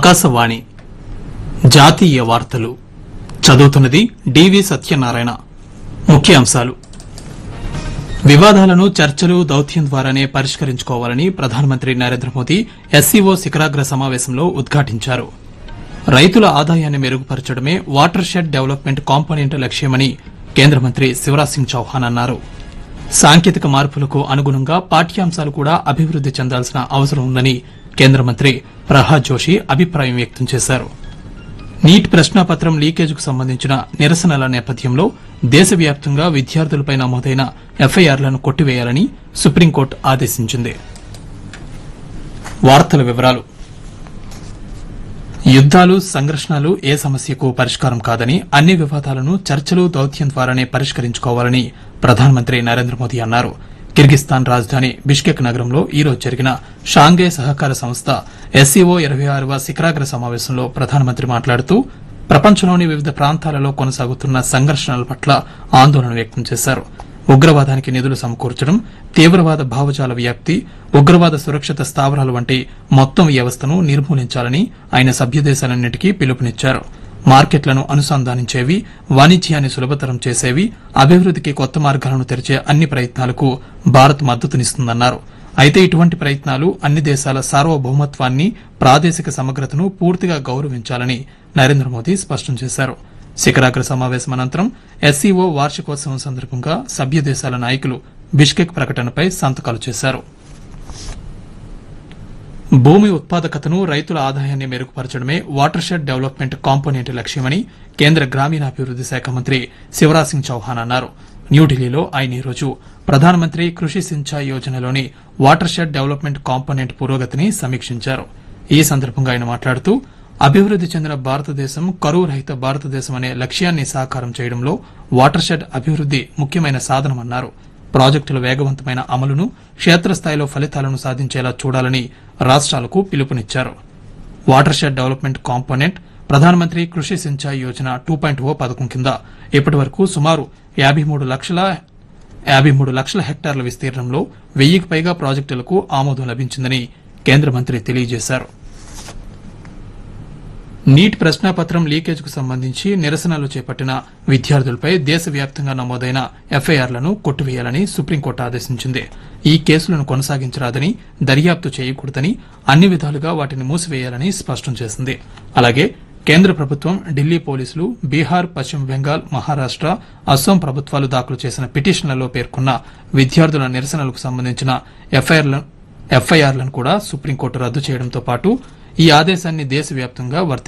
ఆకాశవాణి జాతీయ వార్తలు చదువుతున్నది డివి సత్యనారాయణ ముఖ్యాంశాలు వివాదాలను చర్చలు దౌత్యం ద్వారానే పరిష్కరించుకోవాలని ప్రధానమంత్రి నరేంద్ర మోదీ ఎస్సీఓ శిఖరాగ్ర సమావేశంలో ఉద్ఘాటించారు రైతుల ఆదాయాన్ని మెరుగుపరచడమే వాటర్ షెడ్ డెవలప్మెంట్ కాంపోనెంట్ లక్ష్యమని కేంద్ర మంత్రి శివరాజ్ సింగ్ చౌహాన్ అన్నారు సాంకేతిక మార్పులకు అనుగుణంగా పాఠ్యాంశాలు కూడా అభివృద్ది చెందాల్సిన అవసరం ఉందని కేంద్ర మంత్రి ప్రహ్లాద్ జోషి అభిప్రాయం వ్యక్తం చేశారు నీట్ ప్రశ్నాపత్రం లీకేజ్కు సంబంధించిన నిరసనల నేపథ్యంలో దేశవ్యాప్తంగా విద్యార్థులపై నమోదైన ఎఫ్ఐఆర్లను కొట్టివేయాలని సుప్రీంకోర్టు ఆదేశించింది వార్తల వివరాలు యుద్దాలు సంఘర్షణలు ఏ సమస్యకు పరిష్కారం కాదని అన్ని వివాదాలను చర్చలు దౌత్యం ద్వారానే పరిష్కరించుకోవాలని ప్రధానమంత్రి నరేంద్ర మోదీ అన్నారు కిర్గిస్తాన్ రాజధాని బిష్కెక్ నగరంలో ఈ రోజు జరిగిన షాంఘై సహకార సంస్థ ఎస్సీఓ ఇరవై ఆరవ శిఖరాగ్ర సమావేశంలో ప్రధానమంత్రి మాట్లాడుతూ ప్రపంచంలోని వివిధ ప్రాంతాలలో కొనసాగుతున్న సంఘర్షణల పట్ల ఆందోళన వ్యక్తం చేశారు ఉగ్రవాదానికి నిధులు సమకూర్చడం తీవ్రవాద భావజాల వ్యాప్తి ఉగ్రవాద సురక్షిత స్థావరాలు వంటి మొత్తం వ్యవస్థను నిర్మూలించాలని ఆయన సభ్యదేశాలన్నింటికీ పిలుపునిచ్చారు మార్కెట్లను అనుసంధానించేవి వాణిజ్యాన్ని సులభతరం చేసేవి అభివృద్దికి కొత్త మార్గాలను తెరిచే అన్ని ప్రయత్నాలకు భారత్ మద్దతునిస్తుందన్నారు అయితే ఇటువంటి ప్రయత్నాలు అన్ని దేశాల సార్వభౌమత్వాన్ని ప్రాదేశిక సమగ్రతను పూర్తిగా గౌరవించాలని నరేంద్ర మోదీ స్పష్టం చేశారు శిఖరాగ్ర సమావేశం అనంతరం ఎస్సీఓ వార్షికోత్సవం సందర్భంగా సభ్య దేశాల నాయకులు బిష్కెక్ ప్రకటనపై సంతకాలు చేశారు భూమి ఉత్పాదకతను రైతుల ఆదాయాన్ని మెరుగుపరచడమే వాటర్ షెడ్ డెవలప్మెంట్ కాంపోనెంట్ లక్ష్యమని కేంద్ర గ్రామీణాభివృద్ది శాఖ మంత్రి శివరాజ్ సింగ్ చౌహాన్ అన్నారు న్యూఢిల్లీలో ఆయన ఈరోజు ప్రధానమంత్రి కృషి సించాయ్ యోజనలోని వాటర్ షెడ్ డెవలప్మెంట్ కాంపోనెంట్ పురోగతిని సమీక్షించారు ఈ సందర్భంగా ఆయన మాట్లాడుతూ అభివృద్ది చెందిన భారతదేశం కరువు రహిత భారతదేశం అనే లక్ష్యాన్ని సాకారం చేయడంలో వాటర్ షెడ్ అభివృద్ది ముఖ్యమైన సాధనమన్నారు ప్రాజెక్టుల వేగవంతమైన అమలును క్షేత్రస్థాయిలో ఫలితాలను సాధించేలా చూడాలని రాష్ట్రాలకు పిలుపునిచ్చారు water watershed development component Pradhanamantri Krishi Sinchai Yojana two point O పథకం కింద ఇప్పటి వరకు సుమారు యాభై మూడు లక్షల యాభై మూడు లక్షల హెక్టార్ల విస్తీర్ణంలో వెయ్యికి పైగా ప్రాజెక్టులకు ఆమోదం లభించిందని కేంద్ర మంత్రి తెలియజేశారు నీట్ ప్రశ్నాపత్రం లీకేజ్కు సంబంధించి నిరసనలు చేపట్టిన విద్యార్థులపై దేశవ్యాప్తంగా నమోదైన ఎఫ్ఐఆర్లను కొట్టివేయాలని సుప్రీంకోర్టు ఆదేశించింది ఈ కేసులను కొనసాగించరాదని దర్యాప్తు చేయకూడదని అన్ని విధాలుగా వాటిని మూసివేయాలని స్పష్టం చేసింది అలాగే కేంద్ర ప్రభుత్వం ఢిల్లీ పోలీసులు బీహార్ పశ్చిమ బెంగాల్ మహారాష్ట అస్సాం ప్రభుత్వాలు దాఖలు చేసిన పిటిషన్లలో పేర్కొన్న విద్యార్థుల నిరసనలకు సంబంధించిన ఎఫ్ఐఆర్లను కూడా సుప్రీంకోర్టు రద్దు చేయడంతో పాటు ఈ ఆదేశాన్ని దేశవ్యాప్తంగా వర్తి